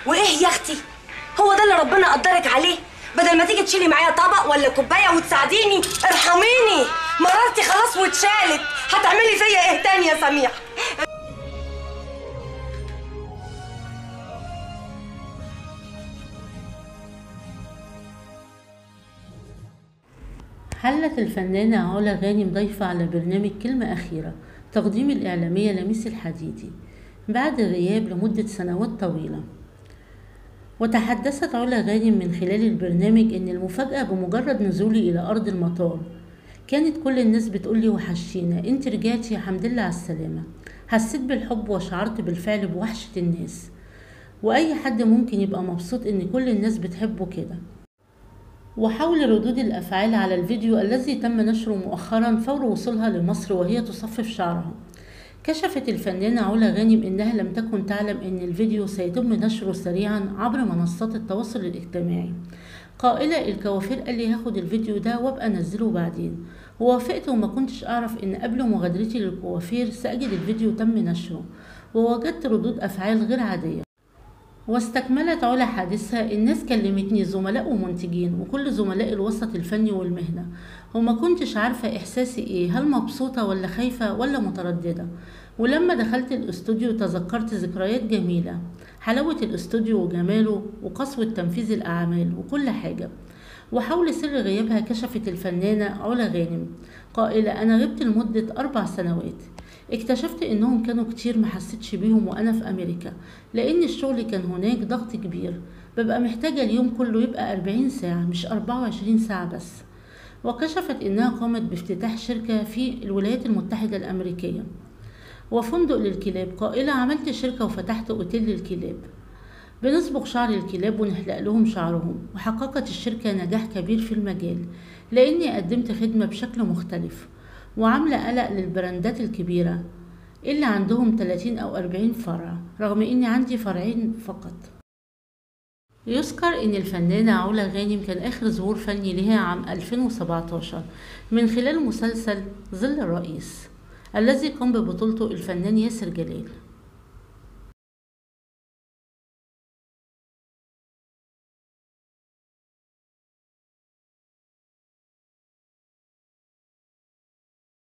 وايه يا اختي هو ده اللي ربنا قدرك عليه بدل ما تيجي تشيلي معايا طبق ولا كوبايه وتساعديني ارحميني مرارتي خلاص واتشالت هتعملي فيا ايه تاني يا سميح حلت الفنانة علا غانم ضيفة على برنامج كلمة أخيرة تقديم الإعلامية لميس الحديدي بعد غياب لمدة سنوات طويلة وتحدثت علا غانم من خلال البرنامج إن المفاجأة بمجرد نزولي إلى أرض المطار كانت كل الناس بتقولي وحشينا انت رجعتي يا حمد لله على السلامة حسيت بالحب وشعرت بالفعل بوحشة الناس وأي حد ممكن يبقى مبسوط إن كل الناس بتحبه كده وحول ردود الأفعال على الفيديو الذي تم نشره مؤخرا فور وصولها لمصر وهي تصفف شعرها كشفت الفنانة علا غانم إنها لم تكن تعلم إن الفيديو سيتم نشره سريعا عبر منصات التواصل الاجتماعي قائلة الكوافير قال لي هاخد الفيديو ده وابقى انزله بعدين ووافقت وما كنتش اعرف ان قبل مغادرتي للكوافير سأجد الفيديو تم نشره ووجدت ردود افعال غير عادية واستكملت علا حادثها الناس كلمتني زملاء ومنتجين وكل زملاء الوسط الفني والمهنة وما كنتش عارفة إحساسي إيه هل مبسوطة ولا خايفة ولا مترددة ولما دخلت الاستوديو تذكرت ذكريات جميلة حلاوة الاستوديو وجماله وقسوة تنفيذ الأعمال وكل حاجة وحول سر غيابها كشفت الفنانة علا غانم قائلة أنا غبت لمدة أربع سنوات اكتشفت انهم كانوا كتير ما حسيتش بيهم وانا في امريكا لان الشغل كان هناك ضغط كبير ببقى محتاجة اليوم كله يبقى 40 ساعة مش 24 ساعة بس وكشفت انها قامت بافتتاح شركة في الولايات المتحدة الامريكية وفندق للكلاب قائلة عملت شركة وفتحت اوتيل للكلاب بنصبغ شعر الكلاب ونحلق لهم شعرهم وحققت الشركة نجاح كبير في المجال لاني قدمت خدمة بشكل مختلف وعاملة قلق للبراندات الكبيرة اللي عندهم 30 أو 40 فرع رغم إني عندي فرعين فقط يذكر إن الفنانة علا غانم كان آخر ظهور فني لها عام 2017 من خلال مسلسل ظل الرئيس الذي قام ببطولته الفنان ياسر جلال